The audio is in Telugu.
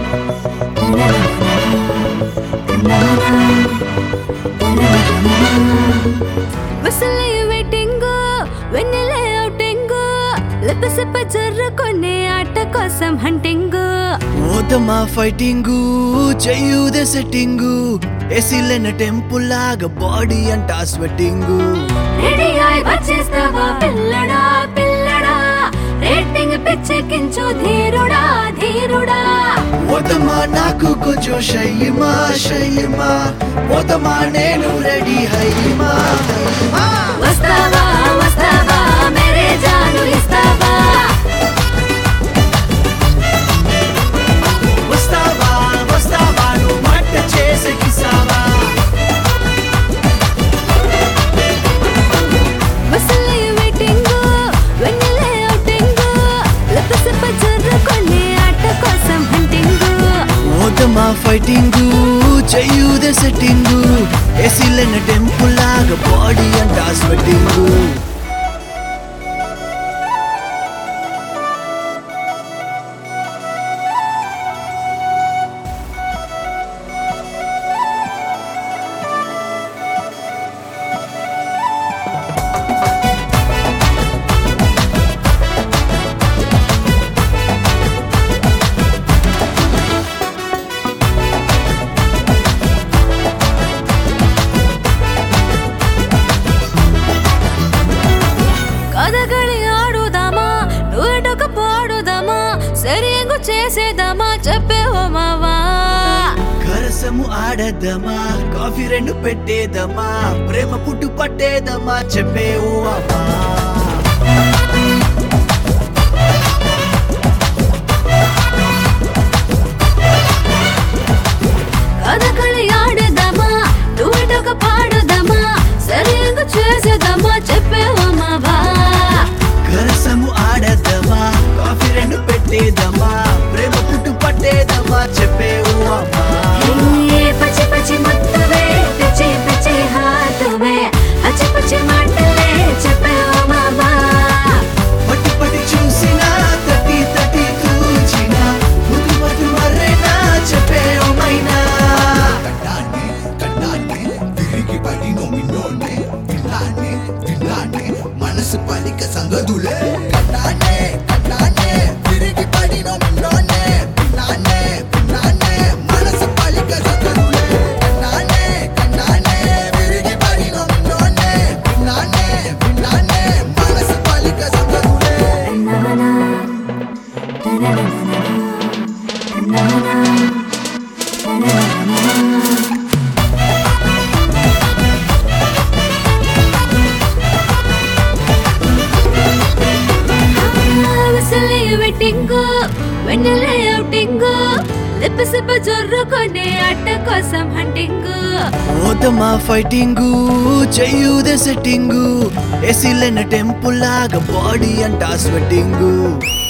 విసలే వెయిటింగ్ వెన్నెలే అవుటింగ్ లిపసిప్ప జర్రుకునే ఆట కోసం హంటింగ్ ఓతమా ఫైటింగు చెయ్యుదే సెట్టింగు ఎసిలెన టెంపుల్ లాగా బాడీ అంట స్వెట్టింగు రెడీ అయి వచ్చేస్తావా పిల్లడా పిల్లడా రేటింగ్ పిచ్చెక్కించు ధీరుడా ధీరుడా ఓతమా నాకు కొంచెం షయ్యమా షయ్యమా ఓతమా నేను రెడీ హయ్యమా హయ్యమా వస్తావా వస్తావా మేరే జాను ఇస్తావా వస్తావా వస్తావా నువ్వు మంట చేసే కిసావా విసలే వెయిటింగ్ వెన్నెలే అవుటింగ్ లిపసిప్ప జర్రుకునే ఆట కోసం హంటింగ్ ఓతమా ఫైటింగు చెయ్యుదే సెట్టింగు ఎసిలెన టెంపుల్ లాగా బాడీ అంట స్వెట్టింగు కథകളి ఆడుదామా నువ్వెటొక పాడుదామా సరియంగు చేసేదామా చెప్పేవో మావా కరసము ఆడదమా కాఫీ రెండు పెట్టేదమా ప్రేమ పుట్టు పట్టేదమా చెప్పేవు అమ్మా కథകളి ఆడుదామా నువ్వెటొక పాడుదామా సరియంగు చేసేదామా చెప్పేవో మావా కరసము ఆడదమా కాఫీ రెండు పెట్టేదమా ప్రేమ పుట్టు పట్టేదమా చెప్పేవు అమ్మా ఏ పచ్చి పచ్చి ముత్తవే పిచ్చి పిచ్చి హాతువే అచ్చి పచ్చి మాటలే చెప్పేవో మావా పట్టి పట్టి చూసినా తట్టి తట్టి తూచినా ముద్దు మధు మర్రేనా చెప్పేవు మైనా కట్టానే కట్టానే తిరిగి పడి నొమినోనే పిల్లానే పిల్లానే మనసు పలిక సంగదులే కట్టానే కట్టానే తిరిగి పడి నొమినోనే పిల్లానే పిల్లానే మనసు పలిక సంగదులే కట్టానే కట్టానే తిరిగి పడి నొమినోనే పిల్లానే పిల్లానే మనసు పలిక సంగదులే విసలే వెట్టింగు వెన్నెలే అవుటింగు లిప్పసిప్ప జొర్రుకునే ఆట కోసం హంటింగు ఓతమా ఫైటింగు చెయ్యుదే సెట్టింగు ఎసిలెన టెంపుల్ లాగా బాడీ అంట స్వెట్టింగు